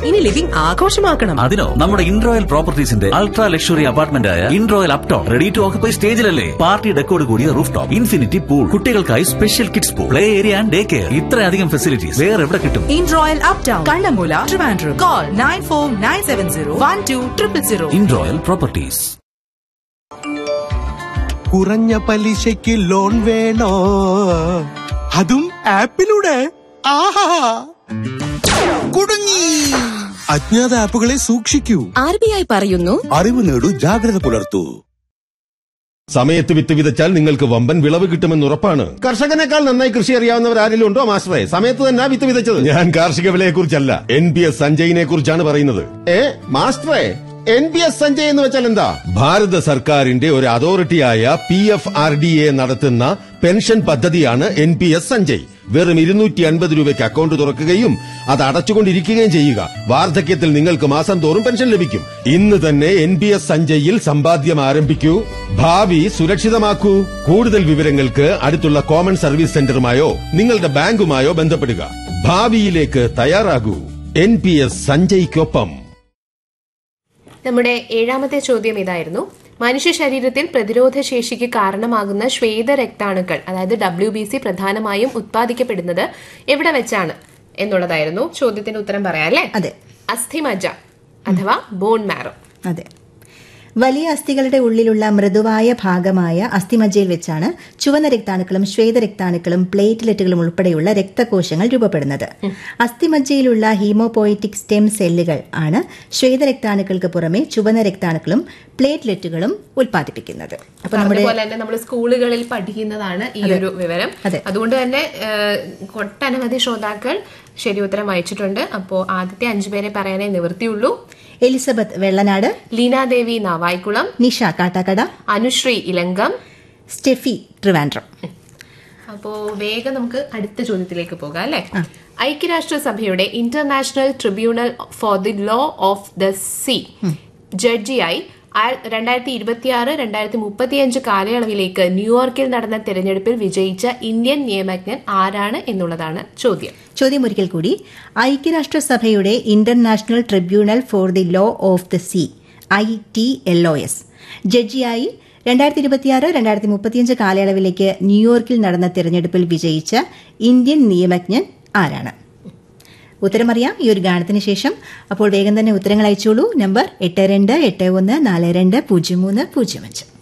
ഇനി ലിവിംഗ് ആഘോഷമാക്കണം അതിനോ നമ്മുടെ ഇൻറോയൽ പ്രോപ്പർട്ടീസിന്റെ അൾട്രാ ലക്ഷറി അപ്പാർട്ട്മെന്റ് ആയ Inroyal uptown ready to occupy സ്റ്റേജിലല്ലേ പാർട്ടി ഡെക്കോട് കൂടിയ റൂഫ് ടോപ്പ് ഇൻഫിനിറ്റി പൂൾ കുട്ടികൾക്കായി special kids pool play area and day care ഇത്രയധികം ഫെസിലിറ്റീസ് വേറെ എവിടെ കിട്ടും Inroyal uptown Kannammoola Trivandrum call nine four nine seven zero one two triple zero Inroyal properties കുറഞ്ഞ പലിശയ്ക്ക് ലോൺ വേണോ അതും ആപ്പിലൂടെ ആഹാ കുടുങ്ങി അജ്ഞാത ആപ്പുകളെ സൂക്ഷിക്കൂ ആർ ബി ഐ പറയുന്നു അറിവ് നേടൂ ജാഗ്രത പുലർത്തൂ സമയത്ത് വിത്ത് വിതച്ചാൽ നിങ്ങൾക്ക് വമ്പൻ വിളവ് കിട്ടുമെന്ന് ഉറപ്പാണ് കർഷകനേക്കാൾ നന്നായി കൃഷി അറിയാവുന്നവർ ആരെങ്കിലും ഉണ്ടോ മാസ്റ്ററെ സമയത്ത് തന്നെ വിത്ത് വിതച്ചത് ഞാൻ കാർഷിക വിലയെ കുറിച്ചല്ല എൻ പി എസ് സഞ്ജയിനെ കുറിച്ചാണ് പറയുന്നത് ഏ മാസ്റ്ററെ എൻ പി എസ് സഞ്ജയ് എന്ന് വെച്ചാൽ എന്താ ഭാരത സർക്കാരിന്റെ ഒരു അതോറിറ്റിയായ P F R D A നടത്തുന്ന പെൻഷൻ പദ്ധതിയാണ് എൻ പി എസ് സഞ്ജയ് വെറും ഇരുന്നൂറ്റി അൻപത് രൂപയ്ക്ക് അക്കൗണ്ട് തുറക്കുകയും അത് അടച്ചുകൊണ്ടിരിക്കുകയും ചെയ്യുക വാർദ്ധക്യത്തിൽ നിങ്ങൾക്ക് മാസം തോറും പെൻഷൻ ലഭിക്കും ഇന്ന് തന്നെ എൻ പി എസ് സഞ്ജയിൽ സമ്പാദ്യം ആരംഭിക്കൂ ഭാവി സുരക്ഷിതമാക്കൂ കൂടുതൽ വിവരങ്ങൾക്ക് അടുത്തുള്ള കോമൺ സർവീസ് സെന്ററുമായോ നിങ്ങളുടെ ബാങ്കുമായോ ബന്ധപ്പെടുക ഭാവിയിലേക്ക് തയ്യാറാകൂ എൻ പി എസ് സഞ്ജയ്ക്കൊപ്പം നമ്മുടെ ഏഴാമത്തെ ചോദ്യം ഇതായിരുന്നു മനുഷ്യ ശരീരത്തിൽ പ്രതിരോധ ശേഷിക്ക് കാരണമാകുന്ന ശ്വേത രക്താണുക്കൾ അതായത് ഡബ്ല്യു ബി സി പ്രധാനമായും ഉത്പാദിക്കപ്പെടുന്നത് എവിടെ വെച്ചാണ് എന്നുള്ളതായിരുന്നു ചോദ്യത്തിന് ഉത്തരം പറയാം അല്ലേ അതെ അസ്ഥിമജ്ജ അഥവാ ബോൺ മാരോ അതെ വലിയ അസ്ഥികളുടെ ഉള്ളിലുള്ള മൃദുവായ ഭാഗമായ അസ്ഥിമജ്ജയിൽ വെച്ചാണ് ചുവന്ന രക്താണുക്കളും ശ്വേതരക്താണുക്കളും പ്ലേറ്റ്ലെറ്റുകളും ഉൾപ്പെടെയുള്ള രക്തകോശങ്ങൾ രൂപപ്പെടുന്നത് അസ്ഥിമജ്ജയിലുള്ള ഹീമോപോയിറ്റിക് സ്റ്റെം സെല്ലുകൾ ആണ് ശ്വേതരക്താണുക്കൾക്ക് പുറമെ ചുവന്ന രക്താണുക്കളും പ്ലേറ്റ്ലെറ്റുകളും ഉൽപ്പാദിപ്പിക്കുന്നത് അപ്പൊ നമ്മുടെ അതുപോലെ തന്നെ നമ്മൾ സ്കൂളുകളിൽ പഠിക്കുന്നതാണ് ഈ ഒരു വിവരം അതെ. അതുകൊണ്ട് തന്നെ ഏഹ്, ഒട്ടനവധി ശ്രോതാക്കൾ ശരി ഉത്തരം അയച്ചിട്ടുണ്ട് അപ്പോൾ ആദ്യത്തെ അഞ്ചു പേരെ പറയാനേ നിവൃത്തിയുള്ളൂ എലിസബത്ത് വെള്ളനാട് ലീനാദേവി നാവായിക്കുളം നിഷ കാട്ടാക്കട അനുശ്രീ ഇലങ്കം സ്റ്റെഫി ട്രിവാൻഡ്രം അപ്പോ വേഗം നമുക്ക് അടുത്ത ചോദ്യത്തിലേക്ക് പോകാം അല്ലെ ഐക്യരാഷ്ട്രസഭയുടെ international tribunal for the law of the sea ജഡ്ജിയായി രണ്ടായിരത്തി ഇരുപത്തിയാറ് രണ്ടായിരത്തി മുപ്പത്തിയഞ്ച് കാലയളവിലേക്ക് ന്യൂയോർക്കിൽ നടന്ന തെരഞ്ഞെടുപ്പിൽ വിജയിച്ച ഇന്ത്യൻ നിയമജ്ഞൻ ആരാണ് എന്നുള്ളതാണ് ചോദ്യം ചോദ്യം ഒരിക്കൽ കൂടി ഐക്യരാഷ്ട്രസഭയുടെ international tribunal for the law of the sea I T L O S ജഡ്ജിയായി രണ്ടായിരത്തി ഇരുപത്തിയാറ് രണ്ടായിരത്തി മുപ്പത്തിയഞ്ച് കാലയളവിലേക്ക് ന്യൂയോർക്കിൽ നടന്ന തെരഞ്ഞെടുപ്പിൽ വിജയിച്ച ഇന്ത്യൻ നിയമജ്ഞൻ ആരാണ് ഉത്തരമറിയാം ഈ ഒരു ഗാനത്തിന് ശേഷം അപ്പോൾ വേഗം തന്നെ ഉത്തരങ്ങൾ അയച്ചോളൂ നമ്പർ എട്ട് രണ്ട് എട്ട് ഒന്ന് നാല് രണ്ട് പൂജ്യം മൂന്ന് പൂജ്യം അഞ്ച്